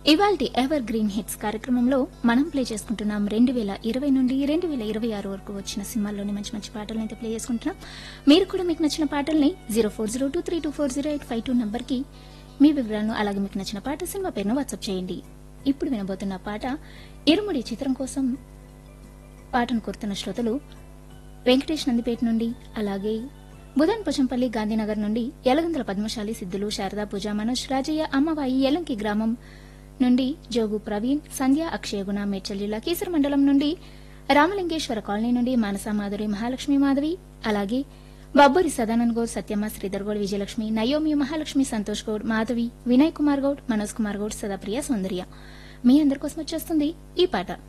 ఇవాల్టి ever green hits కార్యక్రమంలో మనం ప్లే చేసుకుంటున్నాం రెండు వేల ఇరవై నుండి రెండు వేల ఇరవై ఆరు వరకు వచ్చిన సినిమాల్లోని మంచి మంచి పాటలను అయితే ప్లే చేసుకుంటున్నాం మీరు కూడా మీకు నచ్చిన పాటల్ని zero four zero two three two four zero eight five two నంబర్కి మీ వివరాలను అలాగే మీకు నచ్చిన పాట సినిమా పేరును వాట్సాప్ చేయండి ఇప్పుడు వినబోతున్న పాట ఇరుముడి చిత్రం కోసం పాటను కోరుతున్న శ్రోతలు వెంకటేష్ నందిపేట నుండి అలాగే బుధన్ పోచంపల్లి గాంధీనగర్ నుండి యలగందల పద్మశాలి సిద్ధులు శారదా పూజ మనోజ్ రాజయ్య అమ్మవాయి యలంకి గ్రామం నుండి జోగు ప్రవీణ్ సంధ్య అక్షయగుణ మేడ్చల్ జిల్లా కీసర మండలం నుండి రామలింగేశ్వర కాలనీ నుండి మానస మాధురి మహాలక్ష్మి మాధవి అలాగే బబ్బూరి సదానంద్ గౌడ్ సత్యమ్మ శ్రీధర్ గౌడ్ విజయలక్ష్మి నయోమి మహాలక్ష్మి సంతోష్ గౌడ్ మాధవి వినయ్ కుమార్ గౌడ్ మనోజ్ కుమార్ గౌడ్ సదాప్రియ సౌందర్య మీ అందరి కోసం వచ్చేస్తుంది ఈ పాట